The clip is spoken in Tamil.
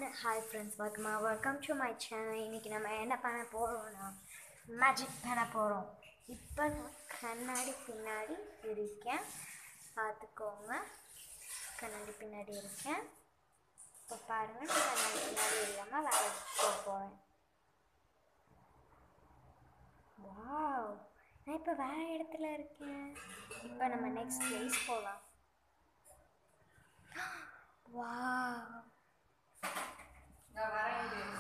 hi friends welcome welcome to my channel இன்றைக்கி நம்ம என்ன பண்ண போகிறோம்னா மேஜிக் பண்ண போகிறோம் இப்போ நான் கண்ணாடி பின்னாடி இருக்கேன் பார்த்துக்கோங்க கண்ணாடி பின்னாடி இருக்கேன் இப்போ பாருங்கள் நான் கண்ணாடி பின்னாடி இல்லாமல் வேலை போக போகிறேன் வாவ் நான் இப்போ வேறு இடத்துல இருக்கேன் இப்போ நம்ம நெக்ஸ்ட் பிளேஸ் போகலாம் வாவ்